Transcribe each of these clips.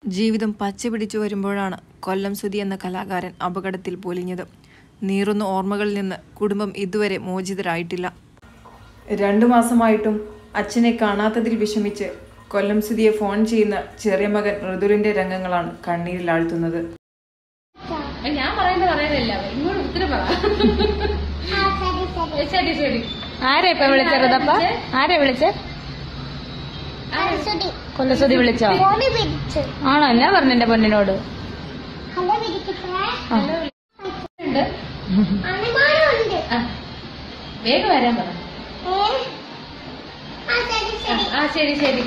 ജീവിതം പച്ച പിടിച്ചു വരുമ്പോഴാണ് കൊല്ലം സുധി എന്ന കലാകാരൻ അപകടത്തിൽ പൊലിഞ്ഞത് നീറുന്ന ഓർമ്മകളിൽ നിന്ന് കുടുംബം ഇതുവരെ മോചിതരായിട്ടില്ല രണ്ടു മാസമായിട്ടും അച്ഛനെ കാണാത്തതിൽ വിഷമിച്ച് കൊല്ലം സുധിയെ ഫോൺ ചെയ്യുന്ന ചെറിയ മകൻ ഋതുലിന്റെ രംഗങ്ങളാണ് കണ്ണീരിലാഴ്ത്തുന്നത് ഞാൻ പറയുന്നത് പറയുന്നില്ല ഇങ്ങോട്ട് ഉത്തരം പറ ശരി ശരി ആരാ ഇപ്പൊ വിളിച്ചതപ്പ ആരാ വിളിച്ച കൊല്ലസുതി വിളിച്ചോ ഫോണ് പിടിച്ചു ആണോ എന്നാ പറഞ്ഞു എന്റെ പൊന്നിനോട് ഹലോ പിടിക്കട്ടെ ആ. ഉണ്ട് അനുമാനമുണ്ട് ആ, വേഗം വരാൻ പറ ഏ ആ ശരി ആ, ശരി ആ ശരി ശരി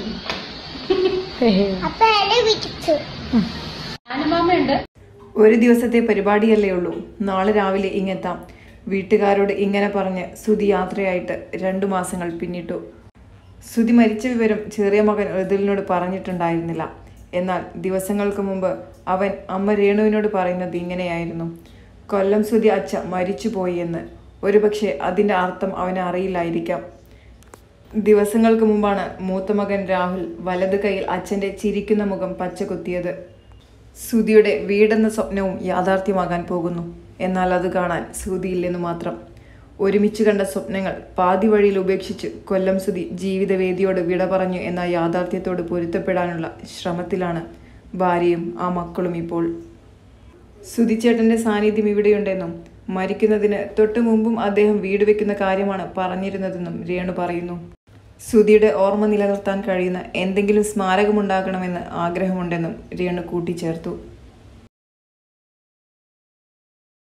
അപ്പൊ ഹലോ പിടിച്ചു അനുമാമയുണ്ട് ഒരു ദിവസത്തെ പരിപാടിയല്ലേ ഉള്ളൂ നാളെ രാവിലെ ഇങ്ങെത്താം വീട്ടുകാരോട് ഇങ്ങനെ പറഞ്ഞ് സുധി യാത്രയായിട്ട് രണ്ടു മാസങ്ങൾ പിന്നിട്ടു സുധി മരിച്ച വിവരം ചെറിയ മകൻ ഋതുലിനോട് പറഞ്ഞിട്ടുണ്ടായിരുന്നില്ല എന്നാൽ ദിവസങ്ങൾക്ക് മുമ്പ് അവൻ അമ്മ രേണുവിനോട് പറയുന്നത് ഇങ്ങനെയായിരുന്നു കൊല്ലം സുധി അച്ഛ മരിച്ചുപോയി എന്ന് ഒരുപക്ഷെ അതിൻ്റെ അർത്ഥം അവന് അറിയില്ലായിരിക്കാം ദിവസങ്ങൾക്ക് മുമ്പാണ് മൂത്ത മകൻ രാഹുൽ വലത് കൈയിൽ അച്ഛൻ്റെ ചിരിക്കുന്ന മുഖം പച്ചകുത്തിയത് സുധിയുടെ വീടെന്ന സ്വപ്നവും യാഥാർത്ഥ്യമാകാൻ പോകുന്നു എന്നാൽ അത് കാണാൻ സുധിയില്ലെന്ന് മാത്രം ഒരുമിച്ച് കണ്ട സ്വപ്നങ്ങൾ പാതി വഴിയിൽ ഉപേക്ഷിച്ച് കൊല്ലം സുധി ജീവിതവേദിയോട് വിട പറഞ്ഞു എന്ന യാഥാർത്ഥ്യത്തോട് പൊരുത്തപ്പെടാനുള്ള ശ്രമത്തിലാണ് ഭാര്യയും ആ മക്കളും ഇപ്പോൾ സുധിച്ചേട്ടന്റെ സാന്നിധ്യം ഇവിടെയുണ്ടെന്നും മരിക്കുന്നതിന് തൊട്ടു മുമ്പും അദ്ദേഹം വീട് വെക്കുന്ന കാര്യമാണ് പറഞ്ഞിരുന്നതെന്നും രേണു പറയുന്നു സുധിയുടെ ഓർമ്മ നിലനിർത്താൻ കഴിയുന്ന എന്തെങ്കിലും സ്മാരകമുണ്ടാകണമെന്ന് ആഗ്രഹമുണ്ടെന്നും രേണു കൂട്ടിച്ചേർത്തു